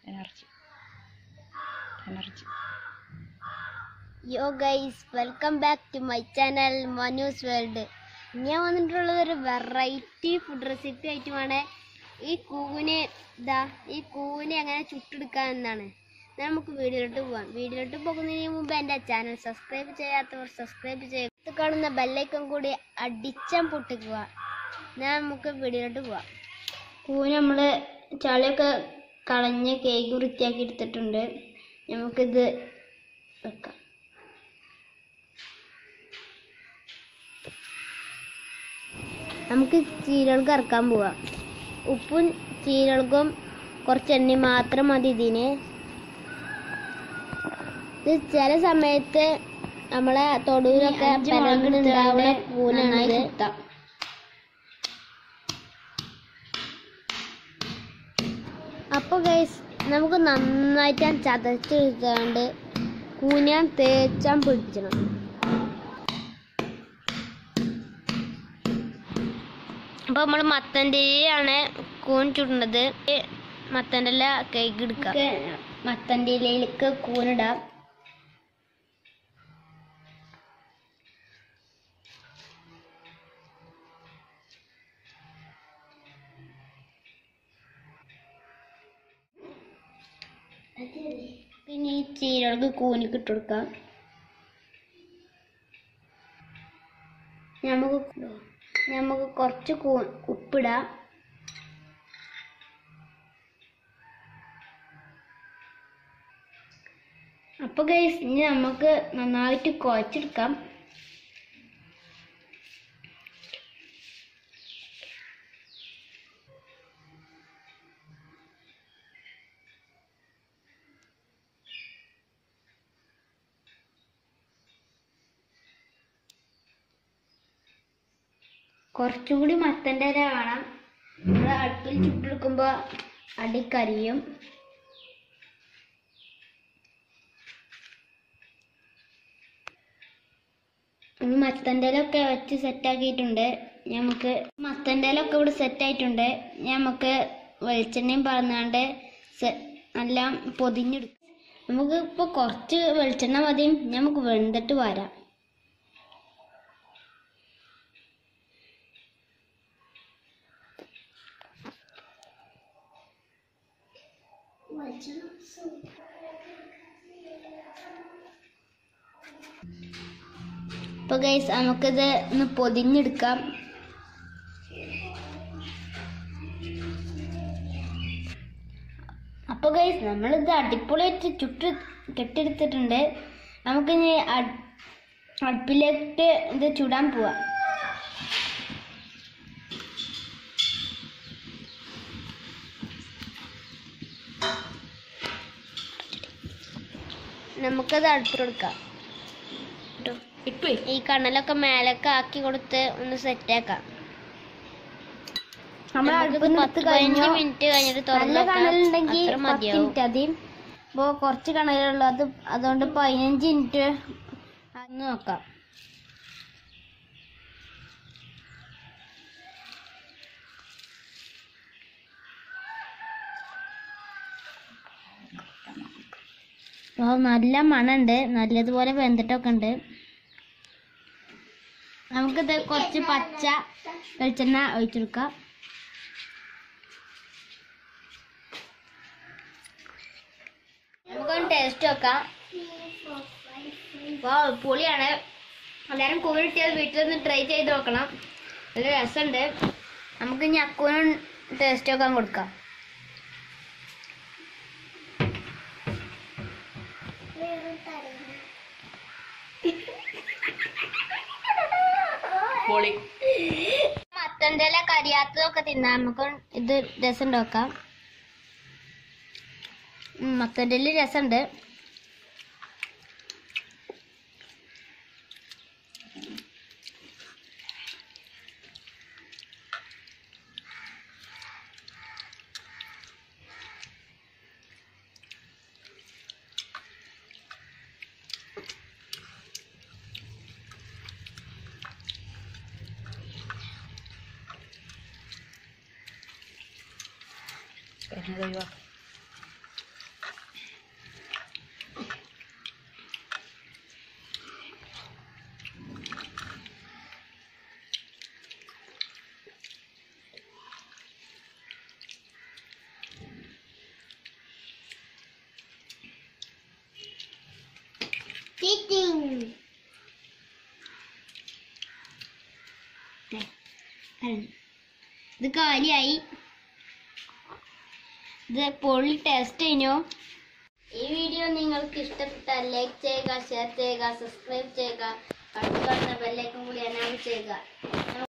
energy energy yo guys welcome back to my channel Manu's world ഞാൻ വന്നിട്ടുള്ളത് ഒരു variety food recipe ആയിട്ടുമാണ് ഈ കൂവിനെ ഇതാ ഈ കൂവിനെ എങ്ങനെ ചുട്ടെടുക്കുക എന്നാണ് എന്നാൽ നമുക്ക് വീഡിയോയിലോട്ട് പോവാം വീഡിയോയിലോട്ട് പോകുന്നതിന് മുമ്പ് എൻ്റെ ചാനൽ സബ്സ്ക്രൈബ് ചെയ്യാത്തവർ സബ്സ്ക്രൈബ് ചെയ്യുക ഇത് കാണുന്ന ബെല്ലൈക്കൺ കൂടി അടിച്ചാൻ പൊട്ടിക്കുക എന്നാൽ നമുക്ക് വീഡിയോയിലോട്ട് പോവാം കൂവിന് നമ്മൾ ചളിയൊക്കെ കളഞ്ഞ് കേക്ക് വൃത്തിയാക്കി എടുത്തിട്ടുണ്ട് നമുക്കിത് വെക്കാം നമുക്ക് ചീരകൾക്ക് ഇറക്കാൻ പോവാം ഉപ്പും ചീരകൾക്കും കുറച്ച് എണ്ണ മാത്രം മതി ഇതിന് ഇത് ചില സമയത്ത് നമ്മളെ തൊടുവിലൊക്കെ പരങ്ങുണ്ടാവുന്ന കൂനാണ് അപ്പോൾ ഗൈസ് നമുക്ക് നന്നായിട്ട് ചതച്ചെടുത്താണ്ട് കൂനാൻ തേച്ചാൻ പിടിച്ചണം അപ്പോൾ നമ്മൾ മത്തൻ്റെ ഇലയാണ് കൂൺ ചുടുന്നത് മത്തൻ്റെ ഇല കേക്ക് എടുക്കാം മത്തൻ്റെ ഇലയിലേക്ക് കൂണിടാം പിന്നെ ഈ ചീരകൾക്ക് കൂനിക്ക് ഇട്ട് കൊടുക്കാം നമുക്ക് നമുക്ക് കുറച്ച് കൂ ഉപ്പിടാം അപ്പോൾ ഗൈസ് ഇനി നമുക്ക് നന്നായിട്ട് കുഴച്ചെടുക്കാം കുറച്ചും കൂടി മത്തൻ്റെ ഇല വേണം നമ്മൾ അടുപ്പിൽ ചുട്ടെടുക്കുമ്പോൾ അടി കരിയും നമ്മൾ മത്തൻ്റെ ഇലൊക്കെ വെച്ച് സെറ്റാക്കിയിട്ടുണ്ട് നമുക്ക് മത്തൻ്റെ ഇലൊക്കെ ഇവിടെ സെറ്റായിട്ടുണ്ട് നമുക്ക് വെളിച്ചെണ്ണയും പറന്നാണ്ട് എല്ലാം പൊതിഞ്ഞെടുക്കും നമുക്ക് ഇപ്പോൾ കുറച്ച് വെളിച്ചെണ്ണ മതിയും നമുക്ക് വെന്തിട്ട് വരാം അപ്പോൾ ഗൈസ് നമുക്കിത് ഒന്ന് പൊതിഞ്ഞെടുക്കാം അപ്പോൾ ഗൈസ് നമ്മളിത് അടിപൊളിയായിട്ട് ചുട്ട് കെട്ടിയെടുത്തിട്ടുണ്ട് നമുക്കിനി അട്- അടുപ്പിലേക്ക് ഇത് ചുടാൻ പോവാം നമുക്കത് അടുപ്പിലെടുക്കാം ഇപ്പൊ ഈ കണ്ണലൊക്കെ മേലൊക്കെ ആക്കി കൊടുത്ത് ഒന്ന് സെറ്റാക്കാം നമ്മൾ അടുപ്പ് നിർത്തി കഴിഞ്ഞു മിനിറ്റ് കഴിഞ്ഞിട്ട് നല്ല തുറന്ന് കണലുണ്ടെങ്കിൽ അത്ര പത്ത് മതിയാവും മിനിറ്റ് അതി ഇപ്പോൾ കുറച്ച് കണലുള്ളൂ അത് അതുകൊണ്ട് പതിനഞ്ച് മിനിറ്റ് ഒന്ന് നോക്കാം അപ്പോൾ നല്ല മണമുണ്ട് നല്ലതുപോലെ വെന്തിട്ടൊക്കെ ഉണ്ട് നമുക്കിത് കുറച്ച് പച്ച വെളിച്ചെണ്ണ ഒഴിച്ചെടുക്കാം നമുക്കൊന്ന് ടേസ്റ്റ് നോക്കാം വാ പൊളിയാണ് എല്ലാവരും കൂടി കിട്ടിയത് വീട്ടിൽ നിന്ന് ട്രൈ ചെയ്ത് നോക്കണം നല്ല രസമുണ്ട് നമുക്ക് ഇനി അക്കൂനും ടേസ്റ്റ് നോക്കാൻ കൊടുക്കാം പൊളി മത്തൻ്റെ ഇല കരിയാത്തതൊക്കെ തിന്നാം നമുക്ക് ഇത് രസം നോക്കാം മത്തൻ്റെ ഇല രസമുണ്ട് കഴിഞ്ഞത് ഒഴിവാക്കാം ഇത് കാലിയായി ഇത് പൊള്ളി ടേസ്റ്റ് കഴിഞ്ഞു ഈ വീഡിയോ നിങ്ങൾക്ക് ഇഷ്ടപ്പെട്ടാൽ ലൈക്ക് ചെയ്യുക ഷെയർ ചെയ്യുക സബ്സ്ക്രൈബ് ചെയ്യുക അടുത്ത കാണുന്ന ബെല്ലൈക്കൺ കൂടി അനാമ ചെയ്യുക